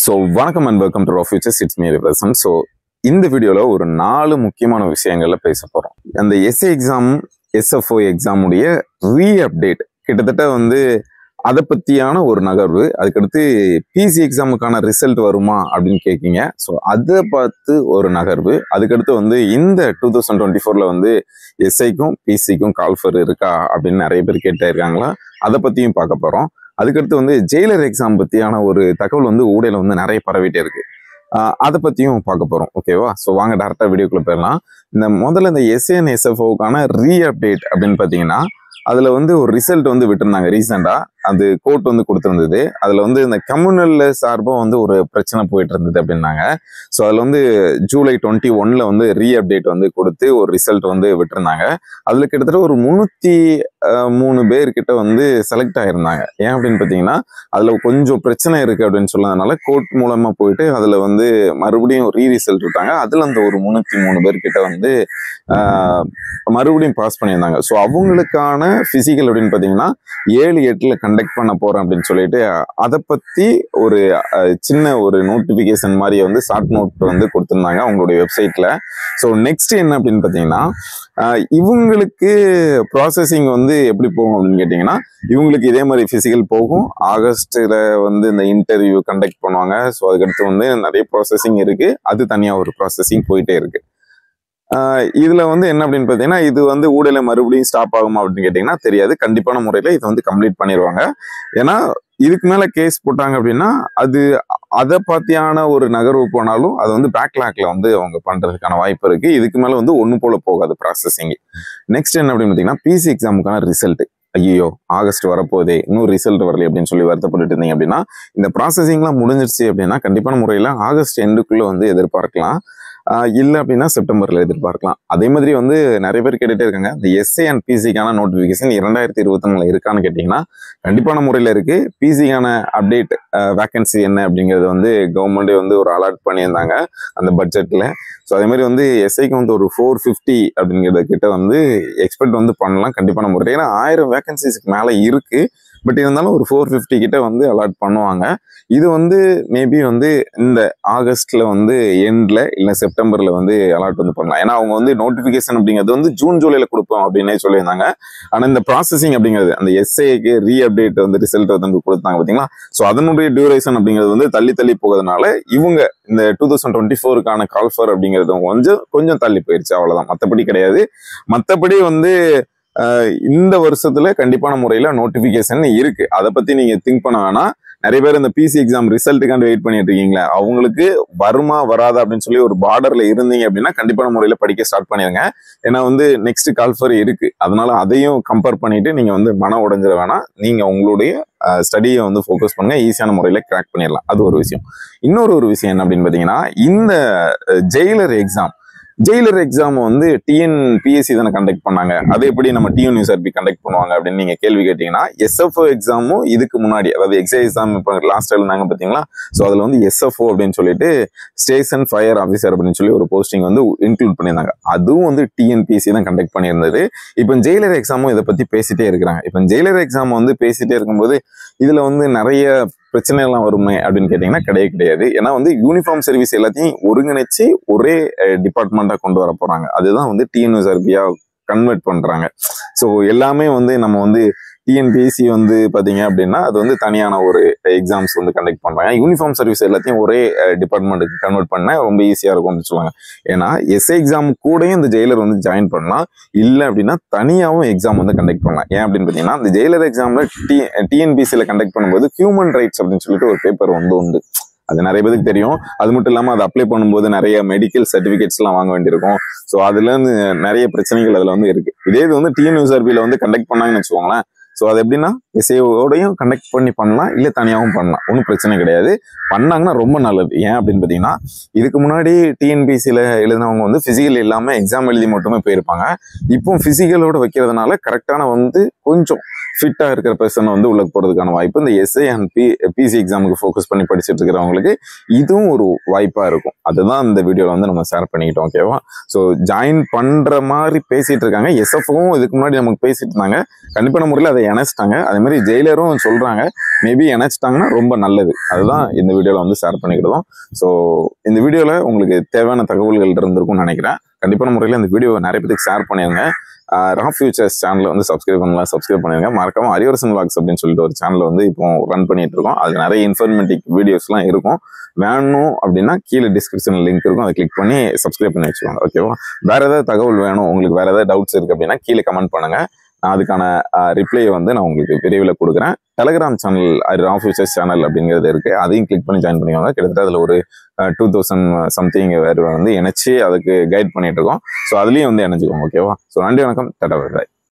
so வணக்கம் and welcome to futures it's me ரிவர்சன் so இந்த வீடியோவில் ஒரு நாலு முக்கியமான விஷயங்கள்ல பேச போகிறோம் அந்த எஸ்ஏ எக்ஸாம் எஸ்எஃப்ஓ எக்ஸாமுடைய ரீ அப்டேட் கிட்டத்தட்ட வந்து அதை பற்றியான ஒரு நகர்வு அதுக்கடுத்து பிசி எக்ஸாமுக்கான ரிசல்ட் வருமா அப்படின்னு கேட்கீங்க ஸோ அதை பார்த்து ஒரு நகர்வு அதுக்கடுத்து வந்து இந்த டூ தௌசண்ட் டுவெண்ட்டி ஃபோரில் வந்து எஸ்ஐக்கும் பிசிக்கும் கால்ஃபர் இருக்கா அப்படின்னு நிறைய பேர் கேட்டே இருக்காங்களா அதை பற்றியும் பார்க்க போகிறோம் அதுக்கடுத்து வந்து ஜெயிலர் எக்ஸாம் பற்றியான ஒரு தகவல் வந்து ஊடையில வந்து நிறைய பரவிட்டே இருக்கு ஆஹ் அதை பற்றியும் பார்க்க போகிறோம் ஓகேவா ஸோ வாங்க டேரெக்டாக வீடியோக்குள்ளே போயிடலாம் இந்த முதல்ல இந்த எஸ்ஏஎன் எஸ்எஃப்ஓக்கான ரீ அப்டேட் அப்படின்னு பார்த்தீங்கன்னா அதில் வந்து ஒரு ரிசல்ட் வந்து விட்டுருந்தாங்க ரீசெண்டாக அது கோர்ட் வந்து கொடுத்துருந்தது அதில் வந்து இந்த கம்யூனல் சார்பாக வந்து ஒரு பிரச்சனை போயிட்டு இருந்தது அப்படின்னாங்க ஸோ அதில் வந்து ஜூலை டுவெண்ட்டி ஒன்ல வந்து ரீ அப்டேட் வந்து கொடுத்து ஒரு ரிசல்ட் வந்து விட்டுருந்தாங்க அதில் கிட்டத்தட்ட ஒரு முந்நூற்றி மூணு பேர் கிட்ட வந்து செலக்ட் ஆயிருந்தாங்க ஏன் அப்படின்னு பார்த்தீங்கன்னா அதில் கொஞ்சம் பிரச்சனை இருக்கு அப்படின்னு சொன்னதுனால கோர்ட் மூலமா போயிட்டு அதில் வந்து மறுபடியும் ரீ ரிசல்ட் விட்டாங்க அதில் அந்த ஒரு முந்நூற்றி மூணு பேர் கிட்ட வந்து ஆஹ், மறுபடியும் பாஸ் பண்ணியிருந்தாங்க ஸோ அவங்களுக்கான ஃபிசிக்கல் அப்படின்னு பார்த்தீங்கன்னா ஏழு எட்டில் கண்டக்ட் பண்ண போறேன் அப்படின்னு சொல்லிட்டு அதை பற்றி ஒரு அஹ், சின்ன ஒரு நோட்டிஃபிகேஷன் மாதிரி வந்து ஷார்ட் நோட் வந்து கொடுத்துருந்தாங்க அவங்களுடைய வெப்சைட்ல ஸோ நெக்ஸ்ட் என்ன அப்படின்னு பார்த்தீங்கன்னா ஆஹ், இவங்களுக்கு ப்ராசஸிங் வந்து எப்படி போகும் அப்படின்னு கேட்டிங்கன்னா இவங்களுக்கு இதே மாதிரி ஃபிசிக்கல் போகும் ஆகஸ்ட்ல வந்து இந்த இன்டர்வியூ கண்டக்ட் பண்ணுவாங்க ஸோ அதுக்கடுத்து வந்து நிறைய ப்ராசஸிங் இருக்கு அது தனியாக ஒரு ப்ராசஸிங் போயிட்டே இருக்கு ஆஹ் இதுல வந்து என்ன அப்படின்னு பார்த்தீங்கன்னா இது வந்து ஊடையில மறுபடியும் ஸ்டாப் ஆகுமா அப்படின்னு கேட்டிங்கன்னா தெரியாது கண்டிப்பான முறையில் இதை வந்து கம்ப்ளீட் பண்ணிடுவாங்க ஏன்னா இதுக்கு மேல கேஸ் போட்டாங்க அப்படின்னா அது அதை பத்தியான ஒரு நகர்வு போனாலும் அது வந்து பேக்லாக்ல வந்து அவங்க பண்றதுக்கான வாய்ப்பு இருக்கு இதுக்கு மேல வந்து ஒண்ணு போல போகாது ப்ராசஸிங் நெக்ஸ்ட் என்ன அப்படின்னு பார்த்தீங்கன்னா பிசி எக்ஸாமுக்கான ரிசல்ட் ஐயோ ஆகஸ்ட் வரப்போதே இன்னும் ரிசல்ட் வரல அப்படின்னு சொல்லி வருத்தப்பட்டு இருந்தீங்க அப்படின்னா இந்த ப்ராசஸிங்லாம் முடிஞ்சிருச்சு அப்படின்னா கண்டிப்பான முறையில் ஆகஸ்ட் எண்டுக்குள்ள வந்து எதிர்பார்க்கலாம் ஆஹ் இல்லை அப்படின்னா செப்டம்பர்ல எதிர்பார்க்கலாம் அதே மாதிரி வந்து நிறைய பேர் கேட்டுட்டே இருக்காங்க இந்த எஸ்ஏ அண்ட் பிசிக்கான நோட்டிஃபிகேஷன் இரண்டாயிரத்தி இருபத்தி இருக்கான்னு கேட்டிங்கன்னா கண்டிப்பான முறையில் இருக்கு பிசிக்கான அப்டேட் வேகன்சி என்ன அப்படிங்கிறது வந்து கவர்மெண்டே வந்து ஒரு அலர்ட் பண்ணியிருந்தாங்க அந்த பட்ஜெட்ல ஸோ அதே மாதிரி வந்து எஸ்ஐக்கு வந்து ஒரு ஃபோர் ஃபிஃப்டி அப்படிங்கிறத கிட்ட வந்து எக்ஸ்பெக்ட் வந்து பண்ணலாம் கண்டிப்பான முறையில் ஏன்னா ஆயிரம் வேகன்சிஸ்க்கு மேலே இருக்கு பட் இருந்தாலும் ஒரு ஃபோர் ஃபிஃப்டி கிட்ட வந்து அலாட் பண்ணுவாங்க இது வந்து மேபி வந்து இந்த ஆகஸ்ட்ல வந்து எண்ட்ல இல்ல செப்டம்பர்ல வந்து அலாட் வந்து பண்ணலாம் ஏன்னா அவங்க வந்து நோட்டிபிகேஷன் அப்படிங்கிறது வந்து ஜூன் ஜூலைல கொடுப்போம் அப்படின்னே சொல்லியிருந்தாங்க ஆனா இந்த ப்ராசஸிங் அப்படிங்கிறது அந்த எஸ்ஏக்கு ரீ அப்டேட் வந்து ரிசல்ட் வந்து கொடுத்தாங்க பாத்தீங்களா ஸோ அதனுடைய டியூரேஷன் அப்படிங்கிறது வந்து தள்ளி தள்ளி போகிறதுனால இவங்க இந்த டூ தௌசண்ட் டுவெண்ட்டி ஃபோருக்கான கால்ஃபர் அப்படிங்கிறது கொஞ்சம் கொஞ்சம் தள்ளி போயிருச்சு அவ்வளவுதான் மற்றபடி கிடையாது மற்றபடி வந்து ஆஹ் இந்த வருஷத்துல கண்டிப்பான முறையில நோட்டிபிகேஷன் இருக்கு அதை பத்தி நீங்க திங்க் பண்ண வேணாம் நிறைய பேர் இந்த பிசி எக்ஸாம் ரிசல்ட்டுக்காண்டி வெயிட் பண்ணிட்டு இருக்கீங்களா அவங்களுக்கு வருமா வராதா அப்படின்னு சொல்லி ஒரு பார்டர்ல இருந்தீங்க அப்படின்னா கண்டிப்பான முறையில படிக்க ஸ்டார்ட் பண்ணிருங்க ஏன்னா வந்து நெக்ஸ்ட் கால்ஃபர் இருக்கு அதனால அதையும் கம்பேர் பண்ணிட்டு நீங்க வந்து மன உடைஞ்சிட வேணாம் நீங்க உங்களுடைய ஸ்டடியை வந்து ஃபோக்கஸ் பண்ணுங்க ஈஸியான முறையில கிராக் பண்ணிடலாம் அது ஒரு விஷயம் இன்னொரு ஒரு விஷயம் என்ன அப்படின்னு பாத்தீங்கன்னா இந்த ஜெயிலர் எக்ஸாம் ஜெயிலர் எக்ஸாம் வந்து டிஎன் பிஎஸ்சி தானே கண்டக்ட் பண்ணாங்க அது எப்படி நம்ம டிஎன் யூஎஸ்ஆர்பி கண்டக்ட் பண்ணுவாங்க அப்படின்னு நீங்க கேள்வி கேட்டீங்கன்னா எஸ்எஃப்ஓ எக்ஸாமும் இதுக்கு முன்னாடி அதாவது எக்ஸாம் எக்ஸாம் இப்போ லாஸ்ட் எழுந்தாங்க பார்த்தீங்களா ஸோ அதில் வந்து எஸ்எஃப்ஓ அப்படின்னு சொல்லிட்டு ஸ்டேஷன் ஃபயர் ஆஃபீஸர் அப்படின்னு சொல்லி ஒரு போஸ்டிங் வந்து இன்க்ளூட் பண்ணியிருந்தாங்க அதுவும் வந்து டிஎன்பிஎஸ்சி தான் கண்டக்ட் பண்ணியிருந்தது இப்போ ஜெயிலர் எக்ஸாமும் இதை பத்தி பேசிட்டே இருக்கிறாங்க இப்போ ஜெயிலர் எக்ஸாம் வந்து பேசிட்டே இருக்கும்போது இதுல வந்து நிறைய பிரச்சனை எல்லாம் வருமே அப்படின்னு கேட்டீங்கன்னா கிடையவே கிடையாது ஏன்னா வந்து யூனிஃபார்ம் சர்வீஸ் எல்லாத்தையும் ஒருங்கிணைச்சு ஒரே டிபார்ட்மெண்ட்டா கொண்டு வர போறாங்க அதுதான் வந்து டிஎன்யூஎஸ்ஆர்பியா கன்வெர்ட் பண்றாங்க ஸோ எல்லாமே வந்து நம்ம வந்து டிஎன்பிஎஸ்சி வந்து பாத்தீங்க அப்படின்னா அது வந்து தனியான ஒரு எக்ஸாம்ஸ் வந்து கண்டக்ட் பண்றாங்க யூனிஃபார்ம் சர்வீஸ் எல்லாத்தையும் ஒரே டிபார்ட்மெண்ட்டுக்கு கன்வெர்ட் பண்ண ரொம்ப ஈஸியா இருக்கும் அப்படின்னு சொல்லுவாங்க ஏன்னா எஸ்ஏ எக்ஸாம் கூடயும் இந்த ஜெயிலர் வந்து ஜாயின் பண்ணலாம் இல்லை அப்படின்னா தனியாகவும் எக்ஸாம் வந்து கண்டக்ட் பண்ணலாம் ஏன் அப்படின்னு பார்த்தீங்கன்னா இந்த ஜெயிலர் எக்ஸாம்ல டி டிஎன்பிசியில் கண்டக்ட் பண்ணும்போது ஹியூமன் ரைட்ஸ் அப்படின்னு சொல்லிட்டு ஒரு பேப்பர் வந்து உண்டு அது நிறைய பேருக்கு தெரியும் அது மட்டும் இல்லாமல் அதை அப்ளை பண்ணும்போது நிறைய மெடிக்கல் சர்டிஃபிகேட்ஸ்லாம் வாங்க வேண்டியிருக்கும் ஸோ அதுல இருந்து நிறைய பிரச்சனைகள் அதில் வந்து இருக்கு இதே இது வந்து டிஎன்யூஎஸ்ஆர்பியில் வந்து கண்டக்ட் பண்ணாங்கன்னு வச்சுக்கோங்களேன் ஸோ அது எப்படின்னா எஸ்ஏஓடையும் கண்டக்ட் பண்ணி பண்ணலாம் இல்லை தனியாகவும் பண்ணலாம் ஒன்றும் பிரச்சனை கிடையாது பண்ணாங்கன்னா ரொம்ப நல்லது ஏன் அப்படின்னு பார்த்தீங்கன்னா இதுக்கு முன்னாடி டிஎன்பிசியில் எழுதினவங்க வந்து ஃபிசிக்கல் இல்லாமல் எக்ஸாம் எழுதி மட்டுமே போயிருப்பாங்க இப்போ ஃபிசிக்கலோட வைக்கிறதுனால கரெக்டான வந்து கொஞ்சம் ஃபிட்டாக இருக்கிற பர்சன் வந்து உள்ள போகிறதுக்கான வாய்ப்பு இந்த எஸ்ஏ அண்ட் பி பிசி எக்ஸாமுக்கு ஃபோக்கஸ் பண்ணி படிச்சுட்டு இருக்கிறவங்களுக்கு இதுவும் ஒரு வாய்ப்பாக இருக்கும் அதுதான் இந்த வீடியோவில் வந்து நம்ம ஷேர் பண்ணிக்கிட்டோம் ஓகேவா ஸோ ஜாயின் பண்ணுற மாதிரி பேசிட்டு இருக்காங்க எஸ்எஃப்வும் இதுக்கு முன்னாடி நமக்கு பேசிட்டு இருந்தாங்க கண்டிப்பான முறையில் அதை இணைச்சிட்டாங்க அதே மாதிரி ஜெயிலரும் சொல்றாங்க மேபி இணைச்சிட்டாங்கன்னா ரொம்ப நல்லது அதுதான் இந்த வீடியோல வந்து ஷேர் பண்ணிக்கிட்டோம் ஸோ இந்த வீடியோல உங்களுக்கு தேவையான தகவல்கள் இருந்திருக்கும்னு நினைக்கிறேன் கண்டிப்பான முறையில் இந்த வீடியோவை நிறைய பேருக்கு ஷேர் பண்ணிருங்க ரா ஃபியூச்சர்ஸ் சேனலை வந்து சப்ஸ்கிரைப் பண்ணலாம் சப்ஸ்கிரைப் பண்ணிருங்க மறக்காம அரியவரசன் வாக்ஸ் அப்படின்னு சொல்லிட்டு ஒரு சேனல் வந்து இப்போ ரன் பண்ணிட்டு இருக்கோம் அது நிறைய இன்ஃபர்மேட்டிவ் வீடியோஸ்லாம் இருக்கும் வேணும் அப்படின்னா கீழே டிஸ்கிரிப்ஷனில் லிங்க் இருக்கும் அதை கிளிக் பண்ணி சப்ஸ்கிரைப் பண்ணி வச்சுக்கோங்க ஓகேவா வேற ஏதாவது தகவல் வேணும் உங்களுக்கு வேற ஏதாவது டவுட்ஸ் இருக்கு அப்படின்னா கீழே கமெண்ட் பண்ணுங்க நான் அதுக்கான ரிப்ளையை வந்து நான் உங்களுக்கு விரைவில் கொடுக்குறேன் டெலிகிராம் சேனல் ரா ஃபியூச்சர்ஸ் சேனல் அப்படிங்கிறது இருக்கு அதையும் கிளிக் பண்ணி ஜாயின் பண்ணிக்கோங்க கிட்டத்தட்ட அதில் ஒரு டூ தௌசண்ட் சம்திங் வேறு வந்து இணைச்சி அதுக்கு கைட் பண்ணிட்டு இருக்கோம் ஸோ அதுலேயும் வந்து இணைச்சிக்கோங்க ஓகேவா ஸோ நன்றி வணக்கம் டாடா பாய்